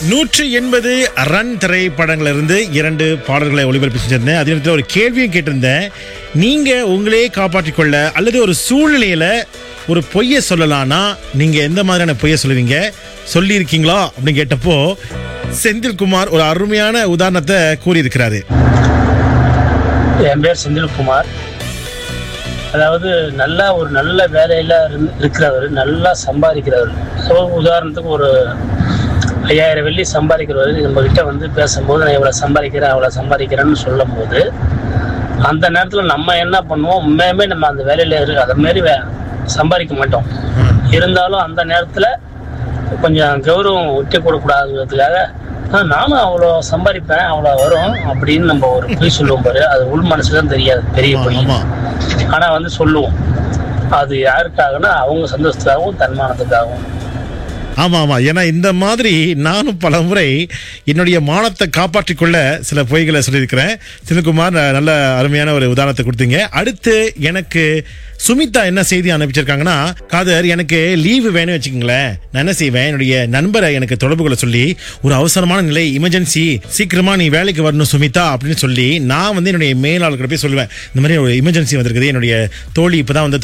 நூற்றி எண்பது ரன் திரைப்படங்களிலிருந்து இரண்டு பாடல்களை ஒளிபரப்பி செஞ்சிருந்தேன் அதே நேரத்தில் ஒரு கேள்வியும் கேட்டிருந்தேன் நீங்க உங்களே காப்பாற்றிக் கொள்ள அல்லது ஒரு சூழ்நிலையில ஒரு பொய்யை சொல்லலாம்னா நீங்க எந்த மாதிரியான பொய்யை சொல்லுவீங்க சொல்லியிருக்கீங்களா அப்படின்னு கேட்டப்போ செந்தில்குமார் ஒரு அருமையான உதாரணத்தை கூறியிருக்கிறாரு என் பேர் செந்தில்குமார் அதாவது நல்லா ஒரு நல்ல வேலையில இருந்து- இருக்கிறவர் நல்லா சம்பாதிக்கிறவர் ஸோ உதாரணத்துக்கு ஒரு ஐயாயிரம் வெள்ளி சம்பாதிக்கிறவர் நம்ம கிட்ட வந்து பேசும்போது நான் இவ்வளோ சம்பாதிக்கிறேன் அவ்வளோ சம்பாதிக்கிறேன்னு சொல்லும் போது அந்த நேரத்தில் நம்ம என்ன பண்ணுவோம் உண்மையுமே நம்ம அந்த வேலையில இரு அதை மாரி வே சம்பாதிக்க மாட்டோம் இருந்தாலும் அந்த நேரத்தில் கொஞ்சம் கௌரவம் விட்டு கொடுக்கூடாதுங்கிறதுக்காக "ஆ, நானும் அவ்வளோ சம்பாதிப்பேன் அவ்வளோ வரும் அப்படின்னு நம்ம ஒரு பொய் சொல்லுவோம் பாரு அது உள் மனசுல தான் தெரியாது பெரிய பொய் ஆமா ஆனா வந்து சொல்லுவோம் அது யாருக்காகனா அவங்க சந்தோஷத்துக்காகவும் தன்மானத்துக்காகவும் ஆமா ஆமா ஏன்னா இந்த மாதிரி நானும் பல முறை என்னுடைய மானத்தை காப்பாற்றிக் கொள்ள சில பொய்களை சொல்லியிருக்கிறேன் சிவகுமார் ந- நல்ல அருமையான ஒரு உதாரணத்தை கொடுத்தீங்க அடுத்து எனக்கு சுமிதா என்ன செய்தி அனுப்பிச்சிருக்காங்கன்னா காதர் எனக்கு லீவு வேணும் வச்சுக்கோங்களேன் நான் என்ன செய்வேன் என்னுடைய நண்பரை எனக்கு தொடர்பு கொள்ள சொல்லி ஒரு அவசரமான நிலை எமர்ஜென்சி சீக்கிரமா நீ வேலைக்கு வரணும் சுமிதா அப்படின்னு சொல்லி நான் வந்து என்னுடைய மேலாளர்கிட்ட போய் சொல்லுவேன் இந்த மாதிரி ஒரு எமர்ஜென்சி வந்திருக்குது என்னுடைய தோழி இப்பதான் வந்து